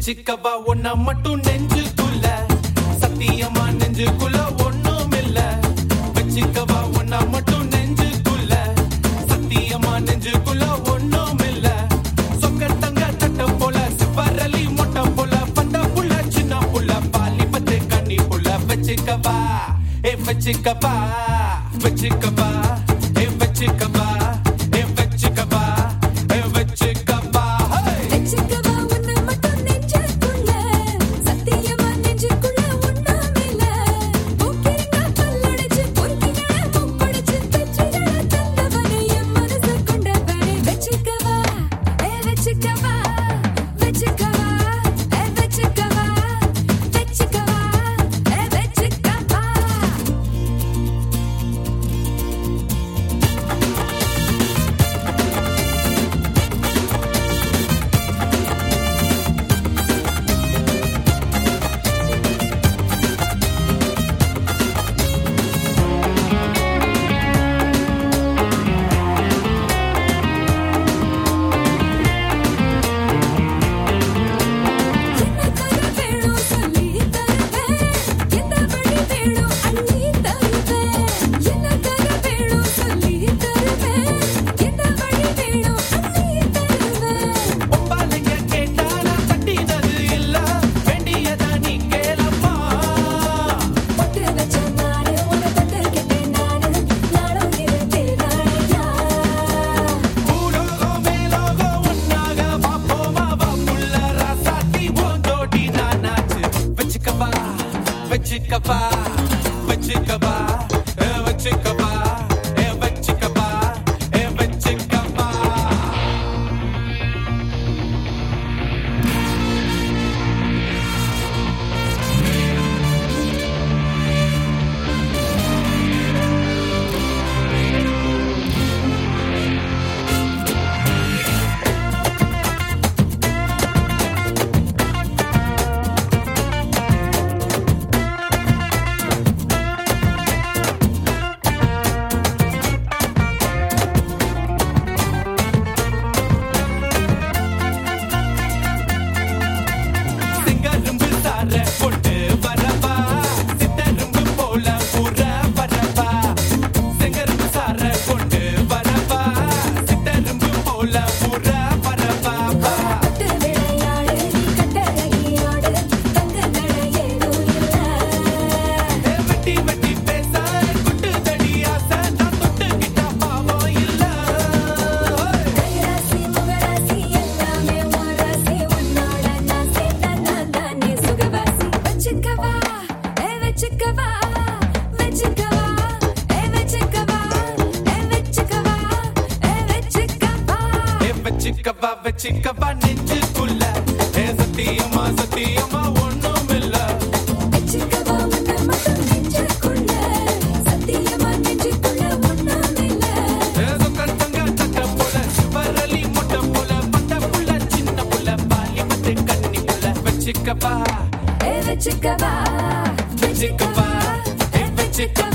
வச்சுக்கவா ஒன்ன மட்டும் நெஞ்சுக்குள்ள சத்தியமா நெஞ்சுக்குள்ள ஒண்ணும் இல்ல வச்சுக்கவா ஒன்ன மட்டும் நெஞ்சுக்குள்ள சத்தியமா நெஞ்சுக்குள்ள ஒண்ணும் இல்ல சொக்க தங்க தட்ட போல சிவரலி மொட்டை போல பந்த புள்ள சின்ன புள்ள பாலி பத்து கண்ணி புள்ள வச்சுக்கவா ஏ வச்சுக்கவா வச்சுக்கவா ஏ வச்சுக்கவா ஏ வச்சுக்கவா ஏ வச்சுக்கவா ஹே வெச்சுக்கவா உன்னை மட்டும் நெஞ்சுக்குள்ள சத்தியமா நெஞ்சுக்குள்ள ஒண்ணாமில்ல போக்கிரிங்க பல்லடைச்சு பொறுக்கிங்கள முப்படிச்சு வெற்றிகளை தந்தவனே என் மனச கொண்டவனே வெச்சுக்கவா ஏ வெச்சுக்கவா வெச்சுக்கவா ஏ வெச்சுக்கவா வெச்சுக்கவா ஏ வெச்சுக்கவா என்ன கதை வேணும் சொல்லி தருவேன் எந்த வழி வேணும் அள்ளி தருவேன் என்ன கதை வேணும் சொல்லி தருவேன் எந்த வழி வேணும் அள்ளி தருவேன் பொம்பாலைங்க கேட்டா நான் தட்டினது இல்ல வேண்டியதா நீ கேளம்மா பட்டு வச்ச நானு உன்னை பட்டு கேட்டேன் நானு நானும் இருந்தேன் நாளையா பூலோகம் மேலோகம் ஒன்னாக பாப்போமா வாப்புள்ள ராசாத்தி ஓந்தோடி நானாச்சு வச்சுக்கவா வச்சுக்கவா வச்சுக்கவா ஏ வச்சுக்கவா ஏ வச்சுக்கவா ஏ வச்சுக்கவா சிங்கரும்பு சார போட்டு வரவா சித்தரும்பு போல புற வரவா சிங்கரும்பு சார போட்டு வரவா சித்தரும்பு போல புற வரவா பட்டு விளையாடு நீ கட்டழகியாடு தங்க நட ஏதும் இல்ல வெட்டி வெட்டி பேச குட்டு தடி ஆசை நான் தொட்டுக்கிட்ட பாவம் இல்ல கைராசி முகராசி எல்லாமே உராசி உன்னோட நான் சேர்ந்தா நான் தானே சுகவாசி வச்சுக்கவா ஏ வச்சுக்கவா வச்சுக்கவா ஏ வச்சுக்கவா ஏ வச்சுக்கவா ஏ வச்சுக்கவா ஏ வச்சுக்கவா வச்சுக்கவா நெஞ்சுக்குள்ள ஏ சத்தியமா சத்தியமா ஒண்ணும் இல்ல வச்சுக்கவா உன்னை மட்டும் நெஞ்சுக்குள்ள சத்தியமா நெஞ்சுக்குள்ள ஒண்ணாமில்ல ஏ சொக்கத்தங்க தட்ட போல சிவரலி மொட்டை போல பட்ட புள்ள சின்ன புள்ள பாலி பத்து கண்ணி புள்ள வச்சுக்கவா ஏ வச்சுக்கவா வச்சுக்கவா ஏ வச்சுக்கவா